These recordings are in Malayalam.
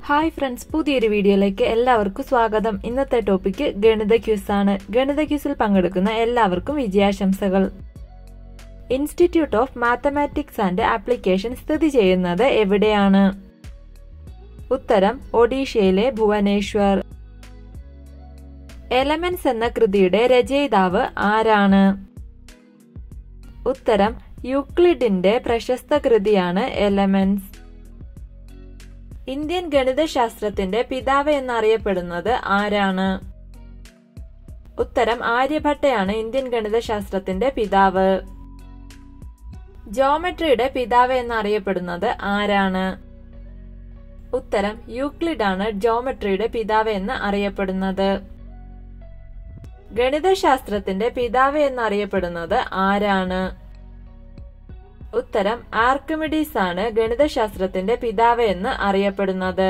ഹായ് ഫ്രണ്ട്സ് പുതിയൊരു വീഡിയോയിലേക്ക് എല്ലാവർക്കും സ്വാഗതം ഇന്നത്തെ ടോപ്പിക്ക് ഗണിത ക്യൂസ് ആണ് ഗണിത ക്യൂസിൽ പങ്കെടുക്കുന്ന എല്ലാവർക്കും വിജയാശംസകൾ institute of mathematics and application സ്ഥിതി ചെയ്യുന്നത് എവിടെയാണ് ഉത്തരം ഒഡീഷയിലെ ഭുവനേശ്വർ എലമെന്റ്സ് എന്ന കൃതിയുടെ രചയിതാവ് ആരാണ് ഉത്തരം യൂക്ലിഡിന്റെ പ്രശസ്ത കൃതിയാണ് എലമെന്റ്സ് ഇന്ത്യൻ ഗണിതശാസ്ത്രത്തിന്റെ പിതാവ് എന്നറിയപ്പെടുന്നത് ആരാണ് ഉത്തരം ആര്യഭട്ടയാണ് ഇന്ത്യൻ ഗണിതശാസ്ത്രത്തിന്റെ പിതാവ് ജോമെട്രിയുടെ പിതാവ് എന്നറിയപ്പെടുന്നത് ആരാണ് ഉത്തരം യൂക്ലിഡ് ആണ് ജോമെട്രിയുടെ പിതാവ് എന്ന് അറിയപ്പെടുന്നത് ഗണിതശാസ്ത്രത്തിന്റെ പിതാവ് എന്നറിയപ്പെടുന്നത് ആരാണ് ഉത്തരം ആർക്കിമിഡീസ് ആണ് ഗണിതശാസ്ത്രത്തിന്റെ പിതാവ് എന്ന് അറിയപ്പെടുന്നത്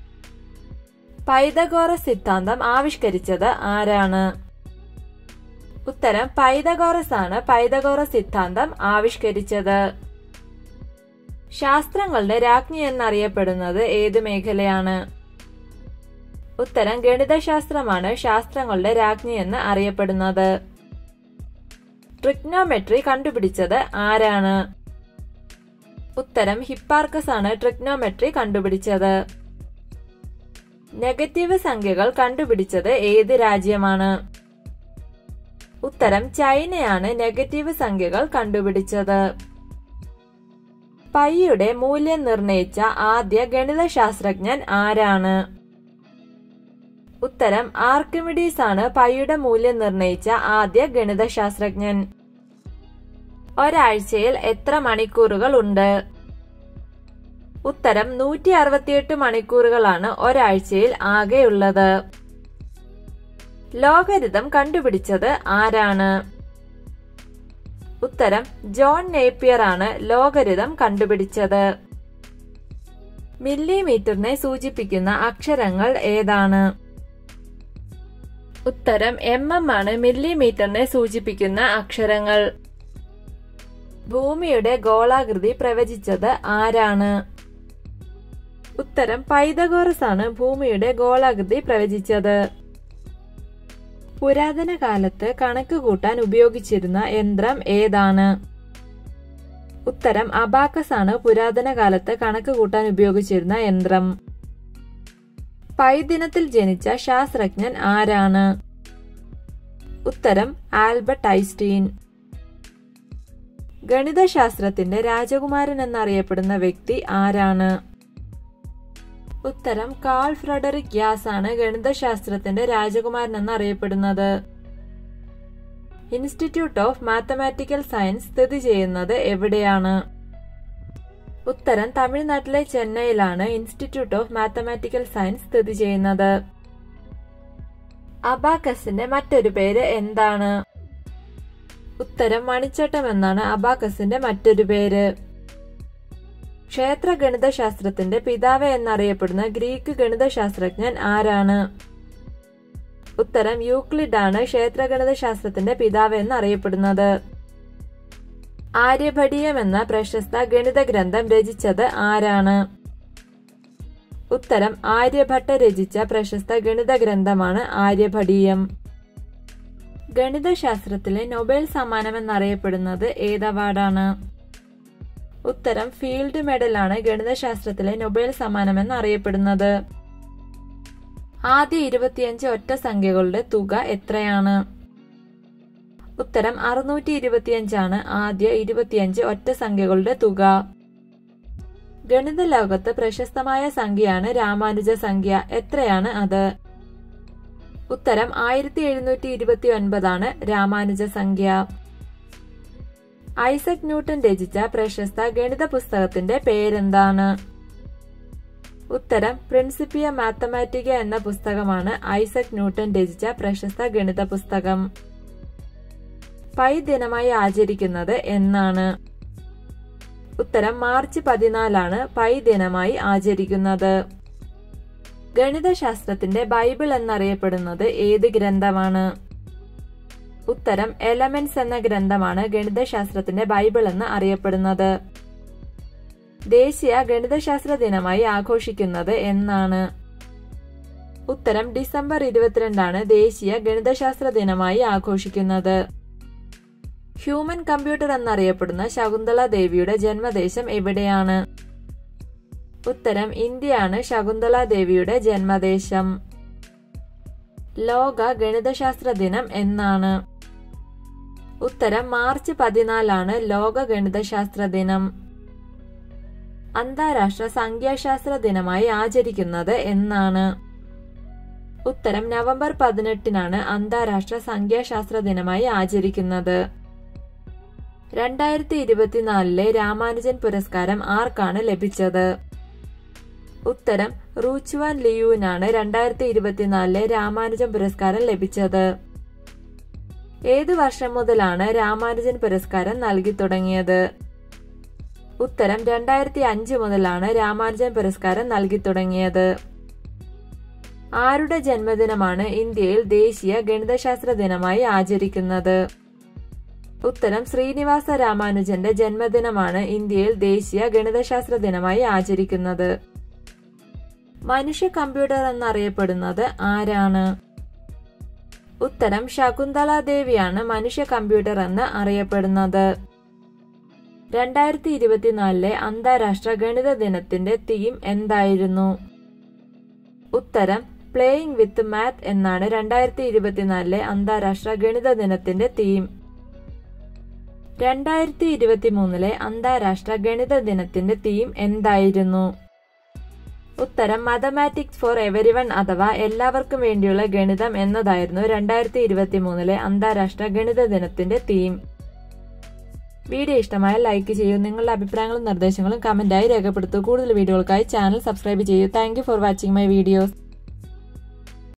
പൈതഗോറസ് സിദ്ധാന്തം ആവിഷ്കരിച്ചത് ആരാണ് ഉത്തരം പൈതഗോറസ് ആണ് പൈതഗോറസ് സിദ്ധാന്തം ആവിഷ്കരിച്ചത് ശാസ്ത്രങ്ങളുടെ രാജ്ഞി എന്നറിയപ്പെടുന്നത് ഏത് മേഖലയാണ് ഉത്തരം ഗണിതശാസ്ത്രമാണ് ശാസ്ത്രങ്ങളുടെ രാജ്ഞി എന്ന് അറിയപ്പെടുന്നത് ട്രിഗ്നോമെട്രി കണ്ടുപിടിച്ചത് ആരാണ് ഉത്തരം ഹിപ്പാർക്കസ് ആണ് ട്രിഗ്നോമെട്രി കണ്ടുപിടിച്ചത് നെഗറ്റീവ് സംഖ്യകൾ കണ്ടുപിടിച്ചത് ഏത് രാജ്യമാണ് ഉത്തരം ചൈനയാണ് നെഗറ്റീവ് സംഖ്യകൾ കണ്ടുപിടിച്ചത് പൈയുടെ മൂല്യം നിർണയിച്ച ആദ്യ ഗണിതശാസ്ത്രജ്ഞൻ ആരാണ് ഉത്തരം ആർക്കിമിഡീസ് ആണ് പൈയുടെ മൂല്യം നിർണയിച്ച ആദ്യ ഗണിതശാസ്ത്രജ്ഞൻ ഒരാഴ്ചയിൽ എത്ര മണിക്കൂറുകൾ ഉണ്ട് ഉത്തരം നൂറ്റി അറുപത്തിയെട്ട് മണിക്കൂറുകളാണ് ഒരാഴ്ചയിൽ ആകെയുള്ളത് ലോകരിതം കണ്ടുപിടിച്ചത് ആരാണ് ഉത്തരം ജോൺ നേപ്പിയർ ആണ് ലോകരിതം കണ്ടുപിടിച്ചത് മില്ലിമീറ്ററിനെ സൂചിപ്പിക്കുന്ന അക്ഷരങ്ങൾ ഏതാണ് ഉത്തരം എം എം ആണ് മില്ലിമീറ്ററിനെ സൂചിപ്പിക്കുന്ന അക്ഷരങ്ങൾ ഭൂമിയുടെ ഗോളാകൃതി പ്രവചിച്ചത് ആരാണ് ഉത്തരം പൈതഗോറസ് ആണ് ഭൂമിയുടെ ഗോളാകൃതി പ്രവചിച്ചത് പുരാതന കാലത്ത് കണക്ക് കൂട്ടാൻ ഉപയോഗിച്ചിരുന്ന യന്ത്രം ഏതാണ് ഉത്തരം അബാക്കസ് ആണ് പുരാതന കാലത്ത് കണക്ക് കൂട്ടാൻ ഉപയോഗിച്ചിരുന്ന യന്ത്രം പൈ ദിനത്തിൽ ജനിച്ച ശാസ്ത്രജ്ഞൻ ആരാണ് ഉത്തരം ആൽബർട്ട് ഐസ്റ്റീൻ ഗണിതശാസ്ത്രത്തിന്റെ രാജകുമാരൻ എന്നറിയപ്പെടുന്ന വ്യക്തി ആരാണ് ഉത്തരം കാൾ ഫ്രെഡറിക് ഗ്യാസ് ആണ് ഗണിതശാസ്ത്രത്തിന്റെ രാജകുമാരൻ എന്നറിയപ്പെടുന്നത് ഇൻസ്റ്റിറ്റ്യൂട്ട് ഓഫ് മാത്തമാറ്റിക്കൽ സയൻസ് സ്ഥിതി ചെയ്യുന്നത് എവിടെയാണ് ഉത്തരം തമിഴ്നാട്ടിലെ ചെന്നൈയിലാണ് ഇൻസ്റ്റിറ്റ്യൂട്ട് ഓഫ് മാത്തമാറ്റിക്കൽ സയൻസ് സ്ഥിതി ചെയ്യുന്നത് അബാക്കസിന്റെ മറ്റൊരു പേര് എന്താണ് ഉത്തരം മണിച്ചട്ടം എന്നാണ് അബാക്കസിന്റെ മറ്റൊരു പേര് ക്ഷേത്ര ഗണിതശാസ്ത്രത്തിന്റെ പിതാവ് എന്നറിയപ്പെടുന്ന ഗ്രീക്ക് ഗണിതശാസ്ത്രജ്ഞൻ ആരാണ് ഉത്തരം യൂക്ലിഡ് ആണ് ക്ഷേത്ര ഗണിതശാസ്ത്രത്തിന്റെ പിതാവ് എന്നറിയപ്പെടുന്നത് ആര്യഭടീയം എന്ന പ്രശസ്ത ഗണിത ഗ്രന്ഥം രചിച്ചത് ആരാണ് ഉത്തരം ആര്യഭട്ട രചിച്ച പ്രശസ്ത ഗണിത ഗ്രന്ഥമാണ് ആര്യഭടീയം ഗണിതശാസ്ത്രത്തിലെ നൊബേൽ സമ്മാനം എന്നറിയപ്പെടുന്നത് ഏത് അവാർഡാണ് ഉത്തരം ഫീൽഡ് മെഡലാണ് ഗണിതശാസ്ത്രത്തിലെ നൊബേൽ സമ്മാനം എന്നറിയപ്പെടുന്നത് ആദ്യ ഇരുപത്തിയഞ്ച് ഒറ്റ സംഖ്യകളുടെ തുക എത്രയാണ് ഉത്തരം അറുന്നൂറ്റി ഇരുപത്തിയഞ്ചാണ് ആദ്യ ഇരുപത്തിയഞ്ച് ഒറ്റ സംഖ്യകളുടെ തുക ഗണിത ലോകത്ത് പ്രശസ്തമായ സംഖ്യയാണ് രാമാനുജ സംഖ്യ എത്രയാണ് അത് ഉത്തരം ആയിരത്തി എഴുന്നൂറ്റി ഇരുപത്തി ഒൻപതാണ് രാമാനുജ സംഖ്യ ഐസക് ന്യൂട്ടൺ രചിച്ച പ്രശസ്ത ഗണിത പുസ്തകത്തിന്റെ പേരെന്താണ് ഉത്തരം പ്രിൻസിപ്പിയ മാത്തമാറ്റിക്ക എന്ന പുസ്തകമാണ് ഐസക് ന്യൂട്ടൺ രചിച്ച പ്രശസ്ത ഗണിത പുസ്തകം പൈ ദിനമായി ആചരിക്കുന്നത് എന്നാണ് ഉത്തരം മാർച്ച് പതിനാലാണ് പൈ ദിനമായി ആചരിക്കുന്നത് ഗണിതശാസ്ത്രത്തിന്റെ ബൈബിൾ എന്നറിയപ്പെടുന്നത് ഏത് ഗ്രന്ഥമാണ് ഉത്തരം എലമെന്റ്സ് എന്ന ഗ്രന്ഥമാണ് ഗണിതശാസ്ത്രത്തിന്റെ ബൈബിൾ എന്ന് അറിയപ്പെടുന്നത് ദേശീയ ഗണിതശാസ്ത്ര ദിനമായി ആഘോഷിക്കുന്നത് എന്നാണ് ഉത്തരം ഡിസംബർ ഇരുപത്തിരണ്ടാണ് ദേശീയ ഗണിതശാസ്ത്ര ദിനമായി ആഘോഷിക്കുന്നത് ഹ്യൂമൻ കമ്പ്യൂട്ടർ എന്നറിയപ്പെടുന്ന ശകുന്തള ദേവിയുടെ ജന്മദേശം എവിടെയാണ് ഉത്തരം ഇന്ത്യയാണ് ശകുന്തള ദേവിയുടെ ജന്മദേശം ലോക ഗണിതശാസ്ത്ര ദിനം എന്നാണ് ഉത്തരം മാർച്ച് പതിനാലാണ് ലോക ഗണിതശാസ്ത്ര ദിനം അന്താരാഷ്ട്ര സംഖ്യാശാസ്ത്ര ദിനമായി ആചരിക്കുന്നത് എന്നാണ് ഉത്തരം നവംബർ പതിനെട്ടിനാണ് അന്താരാഷ്ട്ര സംഖ്യാശാസ്ത്ര ദിനമായി ആചരിക്കുന്നത് രണ്ടായിരത്തി ഇരുപത്തിനാലിലെ രാമാനുജൻ പുരസ്കാരം ആർക്കാണ് ലഭിച്ചത് ഉത്തരം റൂച്ച്വാൻ ലിയുവിനാണ് രണ്ടായിരത്തി ഇരുപത്തിനാലിലെ രാമാനുജൻ പുരസ്കാരം ലഭിച്ചത് ഏതു വർഷം മുതലാണ് രാമാനുജൻ പുരസ്കാരം നൽകി തുടങ്ങിയത് ഉത്തരം രണ്ടായിരത്തി അഞ്ച് മുതലാണ് രാമാനുജൻ പുരസ്കാരം നൽകി തുടങ്ങിയത് ആരുടെ ജന്മദിനമാണ് ഇന്ത്യയിൽ ദേശീയ ഗണിതശാസ്ത്ര ദിനമായി ആചരിക്കുന്നത് ഉത്തരം ശ്രീനിവാസ രാമാനുജന്റെ ജന്മദിനമാണ് ഇന്ത്യയിൽ ദേശീയ ഗണിതശാസ്ത്ര ദിനമായി ആചരിക്കുന്നത് മനുഷ്യ കമ്പ്യൂട്ടർ എന്നറിയപ്പെടുന്നത് ആരാണ് ഉത്തരം ശകുന്തള ദേവിയാണ് മനുഷ്യ കമ്പ്യൂട്ടർ എന്ന് അറിയപ്പെടുന്നത് രണ്ടായിരത്തി ഇരുപത്തിനാലിലെ അന്താരാഷ്ട്ര ഗണിത ദിനത്തിന്റെ തീം എന്തായിരുന്നു ഉത്തരം പ്ലേയിങ് വിത്ത് മാത്ത് എന്നാണ് രണ്ടായിരത്തി ഇരുപത്തിനാലിലെ അന്താരാഷ്ട്ര ഗണിത ദിനത്തിന്റെ തീം രണ്ടായിരത്തി ഇരുപത്തി മൂന്നിലെ അന്താരാഷ്ട്ര ഗണിത ദിനത്തിന്റെ തീം എന്തായിരുന്നു ഉത്തരം മാത്തമാറ്റിക്സ് ഫോർ എവരിവൺ അഥവാ എല്ലാവർക്കും വേണ്ടിയുള്ള ഗണിതം എന്നതായിരുന്നു രണ്ടായിരത്തി ഇരുപത്തി മൂന്നിലെ അന്താരാഷ്ട്ര ഗണിത ദിനത്തിന്റെ തീം വീഡിയോ ഇഷ്ടമായ ലൈക്ക് ചെയ്യൂ നിങ്ങളുടെ അഭിപ്രായങ്ങളും നിർദ്ദേശങ്ങളും കമന്റായി രേഖപ്പെടുത്തൂ കൂടുതൽ വീഡിയോകൾക്കായി ചാനൽ സബ്സ്ക്രൈബ് ചെയ്യൂ thank for watching my videos